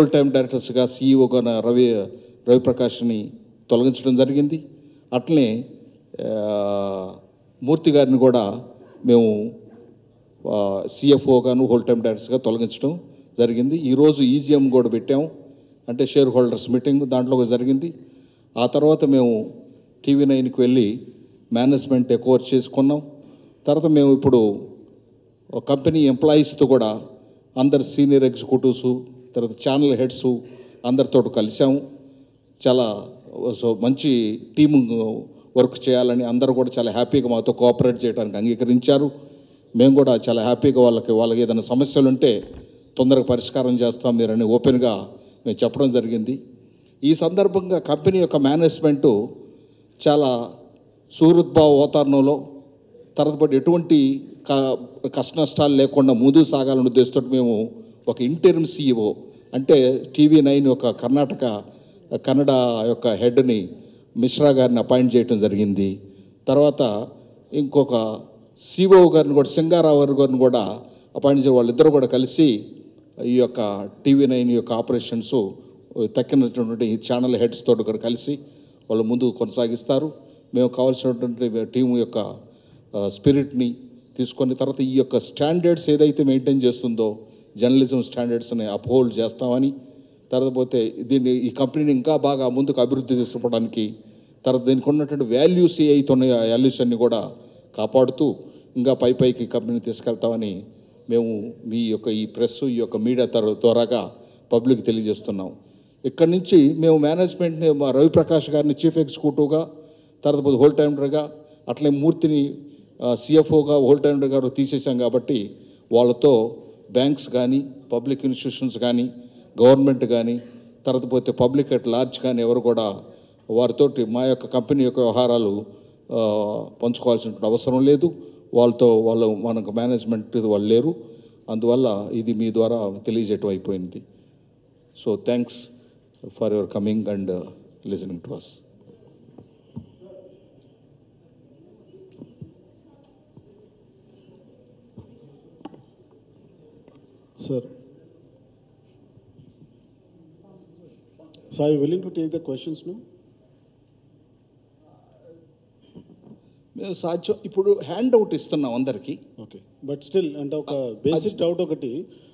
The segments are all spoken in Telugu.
ఫుల్ టైం డైరెక్టర్స్గా సీఈఓగా రవి రవిప్రకాష్ని తొలగించడం జరిగింది అట్లనే ఆ, మూర్తి గారిని కూడా మేము సిఎఫ్ఓగాను హోల్ టైం డైరెక్టర్స్గా తొలగించడం జరిగింది ఈరోజు ఈజీఎం కూడా పెట్టాము అంటే షేర్ హోల్డర్స్ మీటింగ్ దాంట్లో కూడా జరిగింది ఆ తర్వాత మేము టీవీ నైన్కి వెళ్ళి మేనేజ్మెంట్ ఎక్వర్ చేసుకున్నాం తర్వాత మేము ఇప్పుడు కంపెనీ ఎంప్లాయీస్తో కూడా అందరు సీనియర్ ఎగ్జిక్యూటివ్స్ తర్వాత ఛానల్ హెడ్స్ అందరితో కలిసాము చాలా సో మంచి టీమ్ వర్క్ చేయాలని అందరూ కూడా చాలా హ్యాపీగా మాతో కోఆపరేట్ చేయడానికి అంగీకరించారు మేము కూడా చాలా హ్యాపీగా వాళ్ళకి వాళ్ళకి ఏదైనా సమస్యలు ఉంటే తొందరగా పరిష్కారం చేస్తాం మీరని ఓపెన్గా మేము చెప్పడం జరిగింది ఈ సందర్భంగా కంపెనీ యొక్క మేనేజ్మెంటు చాలా సుహృద్భావ వాతావరణంలో తర్వాత ఎటువంటి క- కష్ట నష్టాలు లేకుండా ముందుకు సాగాలని ఉద్దేశంతో మేము ఒక ఇంటర్మ్ సీఈఓ అంటే టీవీ నైన్ యొక్క కర్ణాటక కన్నడ యొక్క హెడ్ని మిశ్రా గారిని అపాయింట్ చేయడం జరిగింది తర్వాత ఇంకొక సిఓ గారిని కూడా సింగారావు గారిని కూడా అపాయింట్ చేయ వాళ్ళిద్దరూ కూడా కలిసి ఈ యొక్క టీవీ నైన్ యొక్క ఆపరేషన్స్ తక్కినటువంటి ఛానల్ హెడ్స్ తోటి కూడా కలిసి వాళ్ళు ముందుకు కొనసాగిస్తారు మేము కావాల్సినటువంటి టీం యొక్క ఆ, స్పిరిట్ని తీసుకొని తర్వాత ఈ యొక్క స్టాండర్డ్స్ ఏదైతే మెయింటైన్ చేస్తుందో జర్నలిజం స్టాండర్డ్స్ని అప్హోల్డ్ చేస్తామని తర్వాత పోతే దీన్ని ఈ కంపెనీని ఇంకా బాగా ముందుకు అభివృద్ధి చేసుకోవడానికి తర్వాత దీనికి ఉన్నటువంటి వాల్యూస్ ఏ అయితే ఉన్నాయో ఆ వాల్యూస్ అన్ని కూడా కాపాడుతూ ఇంకా పై పైకి కంపెనీని తీసుకెళ్తామని మేము మీ యొక్క ఈ ప్రెస్ ఈ యొక్క మీడియా తర- ద్వారాగా పబ్లిక్ తెలియజేస్తున్నాం ఇక్కడి నుంచి మేము మేనేజ్మెంట్ని మా రవిప్రకాష్ గారిని చీఫ్ ఎగ్జిక్యూటివ్గా తర్వాత పోతే హోల్ టైమర్గా అట్లే మూర్తిని సిఎఫ్ఓగా హోల్ టైమర్ గారు తీసేసాం కాబట్టి వాళ్ళతో బ్యాంక్స్ కానీ పబ్లిక్ ఇన్స్టిట్యూషన్స్ కానీ గవర్నమెంట్ కానీ తర్వాత పోతే పబ్లిక్ అట్ లార్జ్ కానీ ఎవరు కూడా వారితోటి మా యొక్క కంపెనీ యొక్క వ్యవహారాలు ఆ, పంచుకోవాల్సిన అవసరం లేదు వాళ్ళతో వాళ్ళు మనకు మేనేజ్మెంట్ వాళ్ళు లేరు అందువల్ల ఇది మీ ద్వారా తెలియజేయటం అయిపోయింది so thanks for your coming and listening to us Sir. So are you willing to take the questions now? మేము సాధ్యం ఇప్పుడు హ్యాండ్ అవుట్ ఇస్తున్నాం అందరికీ ఓకే బట్ స్టిల్ అంటే ఒక బేసిక్ డౌట్ ఒకటి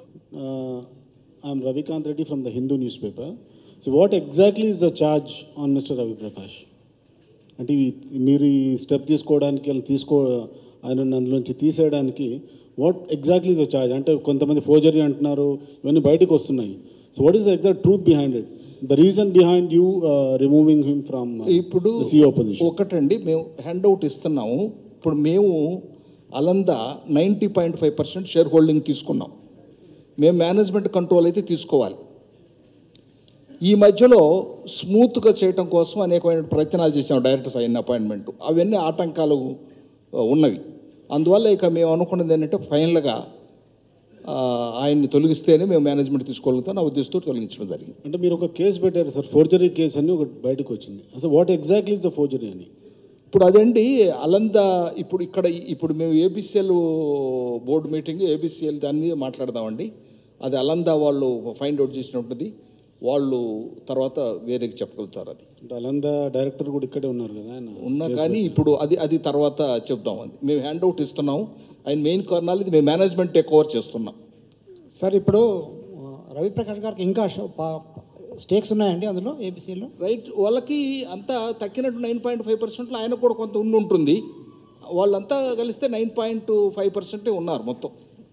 I'm Ravikanth Reddy from the Hindu news paper so what exactly is the charge on mister Ravi Prakash అంటే ఈ- మీరు ఈ స్టెప్ తీసుకోవడానికి అలా తీసుకో ఆయన అందులోంచి తీసేయడానికి what exactly is the charge అంటే కొంతమంది ఫోర్జరీ అంటున్నారు ఇవన్నీ బయటకు వస్తున్నాయి so what is the exact truth behind it the reason behind you removing him from ఇప్పుడు సిఓ పొజిషన్ ఒకటండి మేము హ్యాండ్ అవుట్ ఇస్తున్నాము ఇప్పుడు మేము Alanda ninety point five percent share holding తీసుకున్నాం మేము మేనేజ్మెంట్ కంట్రోల్ అయితే తీసుకోవాలి ఈ మధ్యలో స్మూత్గా చేయటం కోసం అనేకమైన ప్రయత్నాలు చేసాం డైరెక్టర్స్ అయిన అపాయింట్మెంట్ అవన్నీ ఆటంకాలు ఆ, ఉన్నవి అందువల్ల ఇక మేము అనుకున్నది ఏంటంటే ఫైనల్గా ఆ, ఆయన్ని తొలగిస్తేనే మేము మేనేజ్మెంట్ తీసుకోగలుగుతాం నా ఉద్దేశంతో తొలగించడం జరిగింది అంటే మీరు ఒక కేసు పెట్టారు సార్ ఫోర్జరీ కేసు అని ఒకటి బయటకు వచ్చింది అసలు what exactly is the forgery అని ఇప్పుడు అదండి అలంద ఇప్పుడు ఇక్కడ ఇప్పుడు మేము ఏబిసిఎల్ బోర్డు మీటింగ్ ఏబిసిఎల్ దాని మీద మాట్లాడదామండి అది అలంద వాళ్ళు ఫైండ్ అవుట్ చేసినటువంటిది వాళ్ళు తర్వాత వేరేకి చెప్పగలుగుతారు అది అంటే అలంద డైరెక్టర్ కూడా ఇక్కడే ఉన్నారు కదా ఆయన ఉన్నా కానీ ఇప్పుడు అది అది తర్వాత చెప్దాం అది మేము హ్యాండ్ అవుట్ ఇస్తున్నాం ఆయన మెయిన్ కారణాలు ఇది మేము మేనేజ్మెంట్ టేక్ ఓవర్ చేస్తున్నాం సార్ ఇప్పుడు ఆ, రవిప్రకాష్ గారికి ఇంకా ష- పా- స్టేక్స్ ఉన్నాయండి అందులో ఏబిసిలో రైట్ వాళ్ళకి అంతా తక్కినట్టు నైన్ పాయింట్ ఫైవ్ పర్సెంట్లో ఆయన కూడా కొంత ఉండి ఉంటుంది వాళ్ళంతా కలిస్తే నైన్ పాయింట్ ఫైవ్ పర్సెంటే ఉన్నారు మొత్తం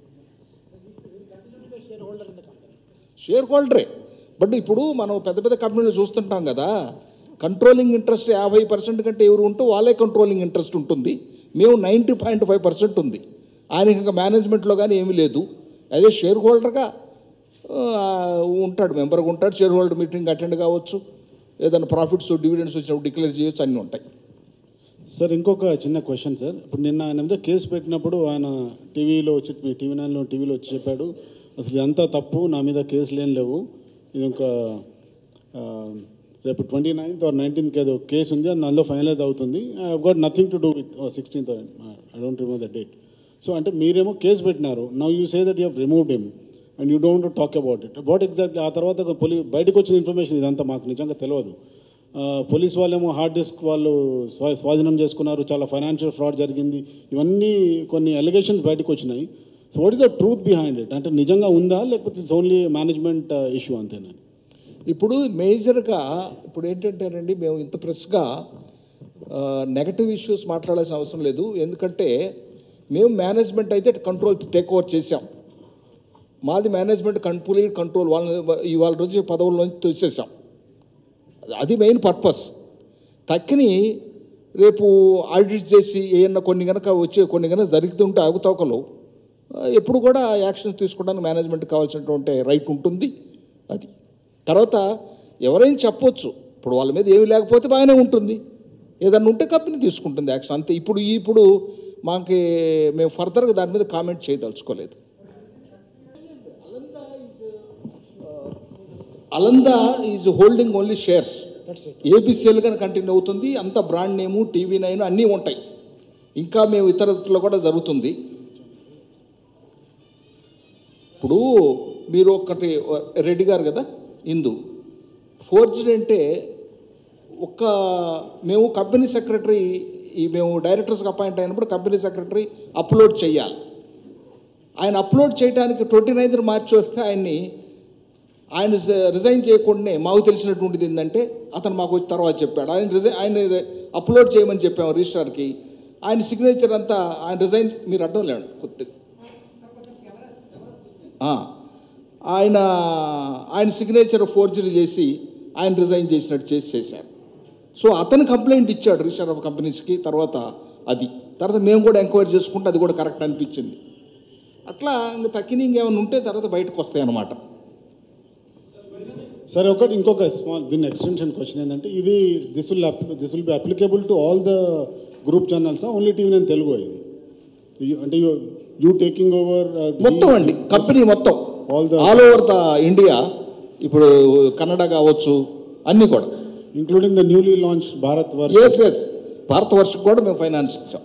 షేర్ హోల్డరే బట్ ఇప్పుడు మనం పెద్ద పెద్ద కంపెనీలు చూస్తుంటాం కదా కంట్రోలింగ్ ఇంట్రెస్ట్ యాభై పర్సెంట్ కంటే ఎవరు ఉంటే వాళ్ళే కంట్రోలింగ్ ఇంట్రెస్ట్ ఉంటుంది మేము నైంటీ పాయింట్ ఫైవ్ పర్సెంట్ ఉంది ఆయనకి ఇంకా మేనేజ్మెంట్లో కానీ ఏమీ లేదు అదే షేర్ హోల్డర్గా ఆ, ఉంటాడు మెంబర్గా ఉంటాడు షేర్ హోల్డర్ మీటింగ్ అటెండ్ కావచ్చు ఏదైనా ప్రాఫిట్స్ డివిడెండ్స్ వచ్చినప్పుడు డిక్లేర్ చేయొచ్చు అన్నీ ఉంటాయి సార్ ఇంకొక చిన్న క్వశ్చన్ సార్ ఇప్పుడు నిన్న ఆయన మీద కేసు పెట్టినప్పుడు ఆయన టీవీలో వచ్చి మీ టీవీ నైన్లో టీవీలో వచ్చి చెప్పాడు అసలు ఇదంతా తప్పు నా మీద కేసులు ఏం లేవు ఇది ఒక ఆ, రేపు ట్వంటీ నైన్త్ ఆర్ నైన్టీన్త్ ఏదో కేసు ఉంది అది అందులో ఫైనలైజ్ అవుతుంది I got nothing to do with sixteenth I don't remove the date so అంటే మీరేమో కేసు పెట్టినారు now you say that you have removed him and you don't talk about it about exactly ఆ తర్వాత పోలీ బయటకు వచ్చిన ఇన్ఫర్మేషన్ ఇదంతా మాకు నిజంగా తెలియదు ఆ, పోలీస్ వాళ్ళేమో హార్డ్ డిస్క్ వాళ్ళు స్వా స్వాధీనం చేసుకున్నారు చాలా ఫైనాన్షియల్ ఫ్రాడ్ జరిగింది ఇవన్నీ కొన్ని అలిగేషన్స్ బయటకు వచ్చినాయి so what is the truth behind it అంటే నిజంగా ఉందా లేకపోతే ఇట్స్ ఓన్లీ మేనేజ్మెంట్ ఇష్యూ అంతేనా ఇప్పుడు మేజర్గా ఇప్పుడు ఏంటంటేనండి మేము ఇంత ప్రెస్గా నెగటివ్ ఇష్యూస్ మాట్లాడాల్సిన అవసరం లేదు ఎందుకంటే మేము మేనేజ్మెంట్ అయితే కంట్రోల్ టేక్ ఓవర్ చేసాం మాది మేనేజ్మెంట్ కంప్లీట్ కంట్రోల్ వాళ్ళని ఇవాళ రోజు పదవుల నుంచి తోసేసాం అది మెయిన్ పర్పస్ తక్కిని రేపు ఆడిట్ చేసి ఏమన్నా కొన్ని కనుక వచ్చే కొన్ని కనుక జరుగుతుంటే అవకతవకలు ఆ, ఎప్పుడు కూడా యాక్షన్స్ తీసుకోవడానికి మేనేజ్మెంట్ కావాల్సినటువంటి రైట్ ఉంటుంది అది తర్వాత ఎవరైనా చెప్పొచ్చు ఇప్పుడు వాళ్ళ మీద ఏమీ లేకపోతే బాగానే ఉంటుంది ఏదన్నా ఉంటే కంపెనీ తీసుకుంటుంది యాక్షన్ అంతే ఇప్పుడు ఇప్పుడు మాకి మేము ఫర్దర్గా దాని మీద కామెంట్ చేయదలుచుకోలేదు Alanda is holding only shares that's it ABCL కానీ కంటిన్యూ అవుతుంది అంత బ్రాండ్ నేము టీవీ నైన్ అన్నీ ఉంటాయి ఇంకా మేము ఇతరత్లో కూడా జరుగుతుంది ఇప్పుడు మీరు ఒకటి రెడ్డి గారు కదా ఇందు ఫోర్జరీ అంటే ఒక్క మేము కంపెనీ సెక్రటరీ ఈ మేము డైరెక్టర్స్కి అపాయింట్ అయినప్పుడు కంపెనీ సెక్రటరీ అప్లోడ్ చేయాలి ఆయన అప్లోడ్ చేయడానికి ట్వంటీ నైన్త్ మార్చి వస్తే ఆయన్ని ఆయన రిజైన్ చేయకుండానే మాకు తెలిసినటువంటిది ఏంటంటే అతను మాకు వచ్చి తర్వాత చెప్పాడు ఆయన రిజైన్ ఆయన అప్లోడ్ చేయమని చెప్పాము రిజిస్ట్రార్కి ఆయన సిగ్నేచర్ అంతా ఆయన రిజైన్ మీరు అడ్డం లేండి కొద్దిగా ఆ, ఆయన ఆయన సిగ్నేచర్ ఫోర్జరీ చేసి ఆయన రిజైన్ చేసినట్టు చేసి చేశారు సో అతను కంప్లైంట్ ఇచ్చాడు రిజిస్టర్ ఆఫ్ కంపెనీస్కి తర్వాత అది తర్వాత మేము కూడా ఎంక్వైరీ చేసుకుంటే అది కూడా కరెక్ట్ అనిపించింది అట్లా ఇంకా తక్కిన ఇంకేమైనా ఉంటే తర్వాత బయటకు వస్తాయి అన్నమాట సరే ఒకటి ఇంకొక స్మాల్ దీని ఎక్స్టెన్షన్ క్వశ్చన్ ఏంటంటే ఇది this will this will be applicable to all the group channels only TV నేను తెలుగు ఇది You- అంటే యూ యూ టేకింగ్ ఓవర్ మొత్తం అండి కంపెనీ మొత్తం All the- all over the India ఇప్పుడు కన్నడ కావచ్చు అన్నీ కూడా including the newly launch Bharat వర్క్ ఎస్ ఎస్ భారతవర్షకు కూడా మేము ఫైనాన్స్ ఇచ్చాం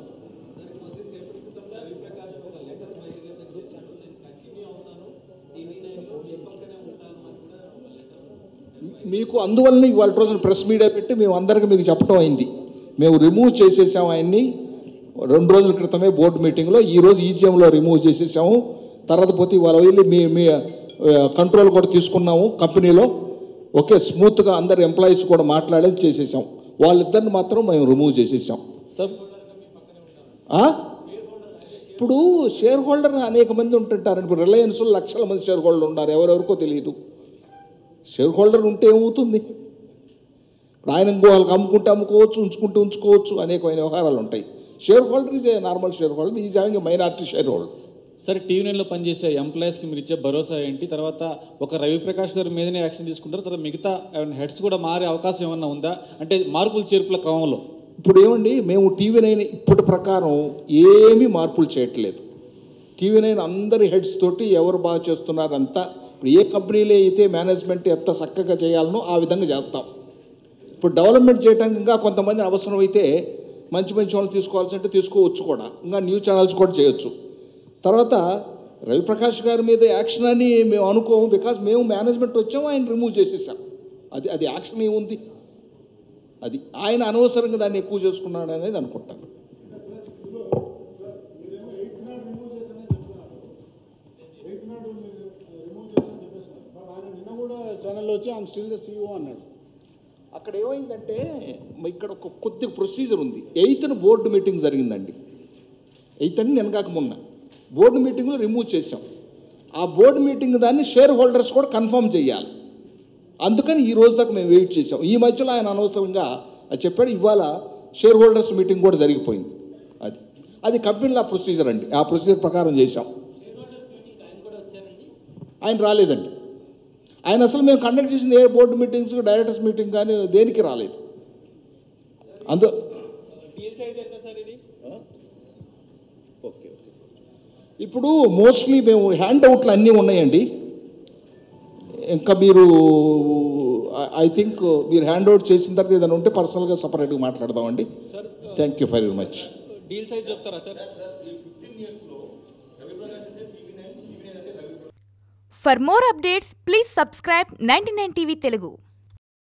మీకు అందువల్ల ఇవాళ రోజున ప్రెస్ మీడియా పెట్టి మేము అందరికీ మీకు చెప్పడం అయింది మేము రిమూవ్ చేసేసాం ఆయన్ని రెండు రోజుల క్రితమే బోర్డు మీటింగ్లో ఈ రోజు ఈజీఎంలో రిమూవ్ చేసేసాము తర్వాత పోతే ఇవాళ వెళ్ళి మీ మీ కంట్రోల్ కూడా తీసుకున్నాము కంపెనీలో ఓకే స్మూత్గా అందరు ఎంప్లాయీస్ కూడా మాట్లాడేది చేసేసాం వాళ్ళిద్దరిని మాత్రం మేము రిమూవ్ చేసేసాం సార్ ఆ? ఇప్పుడు షేర్ హోల్డర్ అనేక మంది ఉంటుంటారు ఇప్పుడు రిలయన్స్లో లక్షల మంది షేర్ హోల్డర్ ఉన్నారు ఎవరెవరికో తెలియదు షేర్ హోల్డర్ ఉంటే ఏమవుతుంది ఇప్పుడు ఆయన ఇంకో వాళ్ళకి అమ్ముకుంటే అమ్ముకోవచ్చు ఉంచుకుంటే ఉంచుకోవచ్చు అనేకమైన వ్యవహారాలు ఉంటాయి share holder is a normal share holder is having minority share holder సరే టీవీ నైన్లో పనిచేసే ఎంప్లాయీస్కి మీరు ఇచ్చే భరోసా ఏంటి తర్వాత ఒక రవిప్రకాష్ గారి మీదనే యాక్షన్ తీసుకుంటారు తర్వాత మిగతా హెడ్స్ కూడా మారే అవకాశం ఏమన్నా ఉందా అంటే మార్పులు చేర్పుల క్రమంలో ఇప్పుడు ఏమండి మేము టీవీ నైన్ ఇప్పటి ప్రకారం ఏమీ మార్పులు చేయట్లేదు టీవీ నైన్ అందరి హెడ్స్ తోటి ఎవరు బాగా చేస్తున్నారు అంతా ఇప్పుడు ఏ కంపెనీలో అయితే మేనేజ్మెంట్ ఎంత చక్కగా చేయాలనో ఆ విధంగా చేస్తాం ఇప్పుడు డెవలప్మెంట్ చేయడానికి ఇంకా కొంతమంది అవసరం అయితే మంచి మంచి వాళ్ళు తీసుకోవాల్సి అంటే తీసుకోవచ్చు కూడా ఇంకా న్యూస్ ఛానల్స్ కూడా చేయొచ్చు తర్వాత రవిప్రకాష్ గారి మీద యాక్షన్ అని మేము అనుకోము బికాజ్ మేము మేనేజ్మెంట్ వచ్చాము ఆయన రిమూవ్ చేసేసాం అది అది యాక్షన్ ఏముంది అది ఆయన అనవసరంగా దాన్ని ఎక్కువ చేసుకున్నాడు అనేది అనుకుంటాను నిన్న కూడా ఛానల్లో వచ్చి ఐఎమ్ స్టిల్ ద సీఈఓ అన్నాడు అక్కడ ఏమైందంటే మ- ఇక్కడ ఒక కొద్ది ప్రొసీజర్ ఉంది ఎయిత్న బోర్డు మీటింగ్ జరిగిందండి ఎయిత్ అని నిన్నగాక మొన్న బోర్డు మీటింగ్లో రిమూవ్ చేసాం ఆ బోర్డు మీటింగ్ దాన్ని షేర్ హోల్డర్స్ కూడా కన్ఫర్మ్ చేయాలి అందుకని ఈ రోజు దాకా మేము వెయిట్ చేసాం ఈ మధ్యలో ఆయన అనవసరంగా అది చెప్పాడు ఇవాళ షేర్ హోల్డర్స్ మీటింగ్ కూడా జరిగిపోయింది అది అది కంపెనీలో ప్రొసీజర్ అండి ఆ ప్రొసీజర్ ప్రకారం చేశాం ఆయన రాలేదండి ఆయన అసలు మేము కండక్ట్ చేసిన ఏ బోర్డు మీటింగ్స్ డైరెక్టర్స్ మీటింగ్ కానీ దేనికి రాలేదు అందు ఇప్పుడు మోస్ట్లీ మేము హ్యాండ్ అవుట్లు అన్నీ ఉన్నాయండి ఇంకా మీరు ఐ థింక్ మీరు హ్యాండ్ అవుట్ చేసిన తర్వాత ఏదైనా ఉంటే పర్సనల్గా సపరేట్గా మాట్లాడదామండి thank you very much deal size చెప్తారా sir for more updates please subscribe ninety TV Telugu